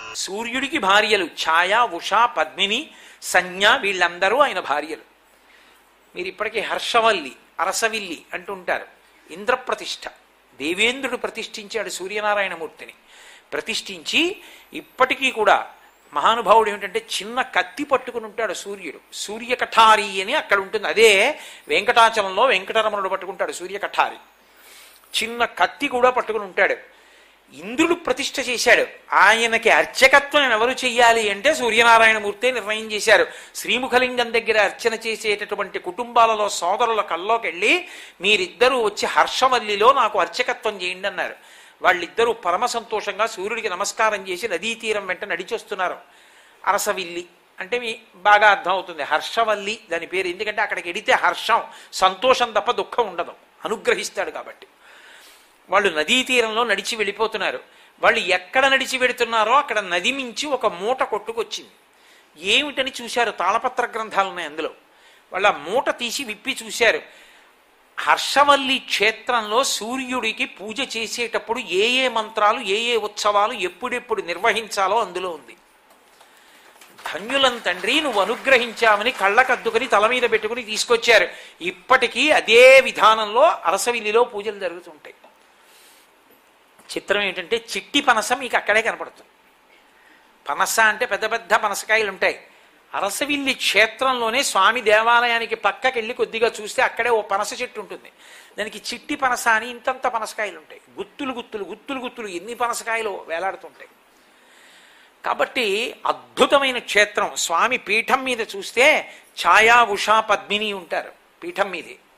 సూర్యుడికి భార్యలు ఛాయ ఉష పద్మిని సంజ్ఞ వీళ్ళందరూ ఆయన భార్యలు మీరు ఇప్పటికీ హర్షవల్లి అరసవిల్లి అంటుంటారు ఇంద్రప్రతిష్ఠ దేవేంద్రుడు ప్రతిష్ఠించాడు సూర్యనారాయణమూర్తిని ప్రతిష్ఠించి ఇప్పటికీ కూడా మహానుభావుడు ఏమిటంటే చిన్న కత్తి పట్టుకుని ఉంటాడు సూర్యుడు సూర్యకఠారి అని అక్కడ ఉంటుంది అదే వెంకటాచలంలో వెంకటరమణుడు పట్టుకుంటాడు సూర్యకఠారి చిన్న కత్తి కూడా పట్టుకుని ఉంటాడు ఇంద్రుడు ప్రతిష్ఠ చేశాడు ఆయనకి అర్చకత్వం ఎవరు చెయ్యాలి అంటే సూర్యనారాయణమూర్తే నిర్ణయం చేశారు శ్రీముఖలింగం దగ్గర అర్చన చేసేటటువంటి కుటుంబాలలో సోదరుల కల్లోకి వెళ్ళి మీరిద్దరూ వచ్చి హర్షవల్లిలో నాకు అర్చకత్వం చేయండి అన్నారు వాళ్ళిద్దరూ పరమ సంతోషంగా సూర్యుడికి నమస్కారం చేసి నదీ తీరం వెంట నడిచొస్తున్నారు అరసవిల్లి అంటే మీ బాగా అర్థం అవుతుంది హర్షవల్లి దాని పేరు ఎందుకంటే అక్కడికి వెడితే హర్షం సంతోషం తప్ప దుఃఖం ఉండదు అనుగ్రహిస్తాడు కాబట్టి వాళ్ళు నదీ తీరంలో నడిచి వెళ్ళిపోతున్నారు వాళ్ళు ఎక్కడ నడిచి వెడుతున్నారో అక్కడ నది మించి ఒక మూట కొట్టుకొచ్చింది ఏమిటని చూశారు తాళపత్ర గ్రంథాలు ఉన్నాయి అందులో వాళ్ళ మూట తీసి విప్పి చూశారు హర్షవల్లి క్షేత్రంలో సూర్యుడికి పూజ చేసేటప్పుడు ఏ ఏ మంత్రాలు ఏ ఏ ఉత్సవాలు ఎప్పుడెప్పుడు నిర్వహించాలో అందులో ఉంది ధన్యులం తండ్రి నువ్వు అనుగ్రహించామని కళ్ళకద్దుకొని తల మీద పెట్టుకుని తీసుకొచ్చారు ఇప్పటికీ అదే విధానంలో అరసవిల్లిలో పూజలు జరుగుతుంటాయి చిత్రం ఏంటంటే చిట్టి పనస మీకు అక్కడే కనపడుతుంది పనస అంటే పెద్ద పెద్ద పనసకాయలు ఉంటాయి అరసవిల్లి క్షేత్రంలోనే స్వామి దేవాలయానికి పక్కకెళ్ళి కొద్దిగా చూస్తే అక్కడే ఓ పనస చెట్టు ఉంటుంది దానికి చిట్టి పనస అని ఇంతంత పనసకాయలు ఉంటాయి గుత్తులు గుత్తులు గుత్తులు గుత్తులు ఎన్ని పనసకాయలు వేలాడుతుంటాయి కాబట్టి అద్భుతమైన క్షేత్రం స్వామి పీఠం మీద చూస్తే ఛాయా ఉషా పద్మిని ఉంటారు పీఠం మీదే